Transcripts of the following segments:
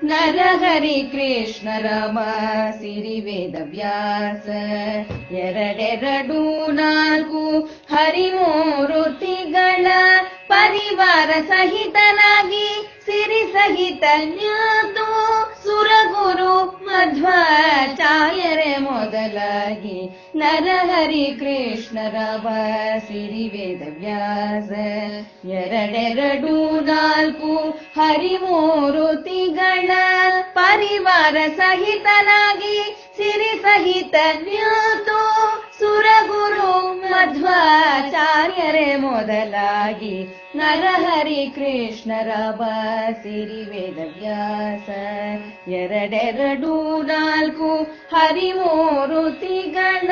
ನರಹರಿ ಕೃಷ್ಣ ರಾಮ ಸಿರಿ ವೇದ ವ್ಯಾಸ ಎರಡೆರಡು ನಾಲ್ಕು ಹರಿಮೂರುತಿಗಳ ಪರಿವಾರ ಸಹಿತನಾಗಿ ಸಿರಿ ಸಹಿತ ನ್ಯಾತು ಸುರಗುರು ಮಧ್ವಾಚಾರ್ಯರೇ ಮೊದಲಾಗಿ ನರಹರಿ ಕೃಷ್ಣ ರಾಮ ಸಿರಿ ವೇದ ವ್ಯಾಸ ಎರಡೆರಡು ನಾಲ್ಕು ಹರಿಮೂರುತಿಗಳ ಪರಿವಾರ ಸಹಿತನಾಗಿ ಸಿರಿ ಸಹಿತ ನ್ಯಾತು ಸುರಗುರು ಮಧ್ವಾಚಾರ್ಯರೇ ಮೊದಲಾಗಿ ನರಹರಿ ಕೃಷ್ಣ ರಾಮ ಸಿರಿ ವೇದ ವ್ಯಾಸ ಎರಡೆರಡು ನಾಲ್ಕು ಹರಿಮೂರುತಿಗಳ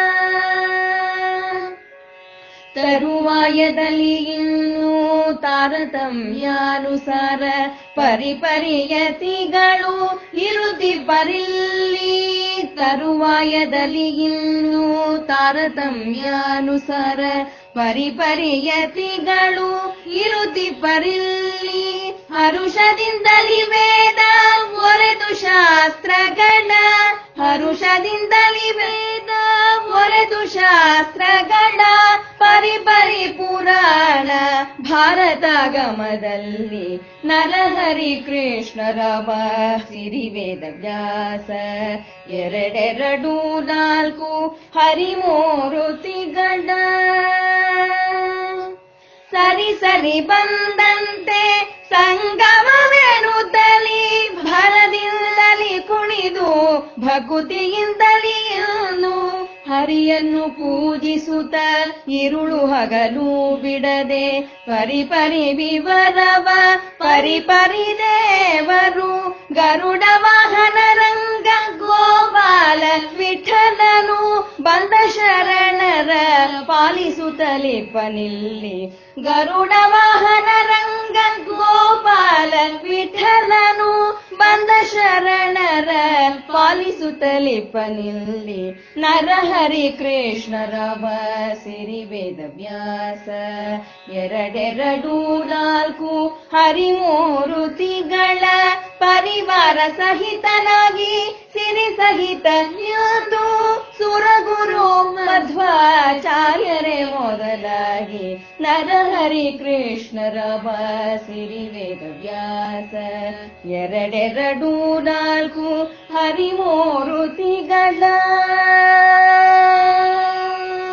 ತರುವಾಯದಲ್ಲಿ ಇನ್ನೂ ತಾರತಮ್ಯಾನುಸಾರ ಪರಿಪರಿಯತಿಗಳು ಇರುತ್ತಿಬ್ಬರಿಲ್ಲಿ ತರುವಾಯದಲ್ಲಿ ಇನ್ನೂ ತಾರತಮ್ಯಾನುಸಾರ ಪರಿಪರಿಯತಿಗಳು ಇರುತ್ತಿಬ್ಬರಿಲ್ಲಿ ಹರುಷದಿಂದಲಿ ವೇದ ಒರೆದು ಶಾಸ್ತ್ರಗಳ ಹರುಷದಿಂದಲಿ ವೇದ ಒರೆದು ಶಾಸ್ತ್ರಗಳ ಪರಿಪರಿ ಪುರಾಣ ಭಾರತಾಗಮದಲ್ಲಿ ನರಹರಿ ಕೃಷ್ಣ ರಾಮ ಸಿರಿ ವೇದ ವ್ಯಾಸ ಎರಡೆರಡು ನಾಲ್ಕು ಹರಿಮೂರುತಿಗಳ ಸರಿ ಸರಿ ಬಂದಂತೆ ಸಂಗಮವೆನುತ್ತಲಿ ಭರದಿಂದಲಿ ಕುಣಿದು ಭಕುತಿಯಿಂದಲಿ ಹರಿಯನ್ನು ಪೂಜಿಸುತ್ತ ಇರುಳು ಹಗಲು ಬಿಡದೆ ಪರಿಪರಿ ವಿವರವ ಪರಿಪರಿ ದೇವರು ಗರುಡ ವಾಹನ ರಂಗ ಗೋಪಾಲ ವಿಠಲನು ಬಂದ ಶರಣರ ಪಾಲಿಸುತ್ತಲಿಪ್ಪನಿಲ್ಲಿ ಗರುಡ ವಾಹನ ರಂಗ ಗೋಪಾಲ ವಿಠಲನು ಬಂದ ಶರಣರ ಪಾಲಿಸುತ್ತಲಿಪ್ಪನಿಲ್ಲಿ ನರಹರಿ ಕೃಷ್ಣ ರಾಮ ಸಿರಿ ವೇದ ವ್ಯಾಸ ಎರಡೆರಡು ನಾಲ್ಕು ಹರಿಮೂರುತಿಗಳ ಪರಿವಾರ ಸಹಿತನಾಗಿ ಸಿರಿ ಸಹಿತ ನ್ಯಾತು ಸುರಗುರು ಮಧ್ವಾಚಾರ್ಯರೇ ಮೊದಲಾಗಿ ನರಹರಿ ಕೃಷ್ಣ ರಾಮ ಸಿರಿ ವೇದ ವ್ಯಾಸ ಎರಡೆರಡು ನಾಲ್ಕು ಹರಿಮೂರುತಿಗಳ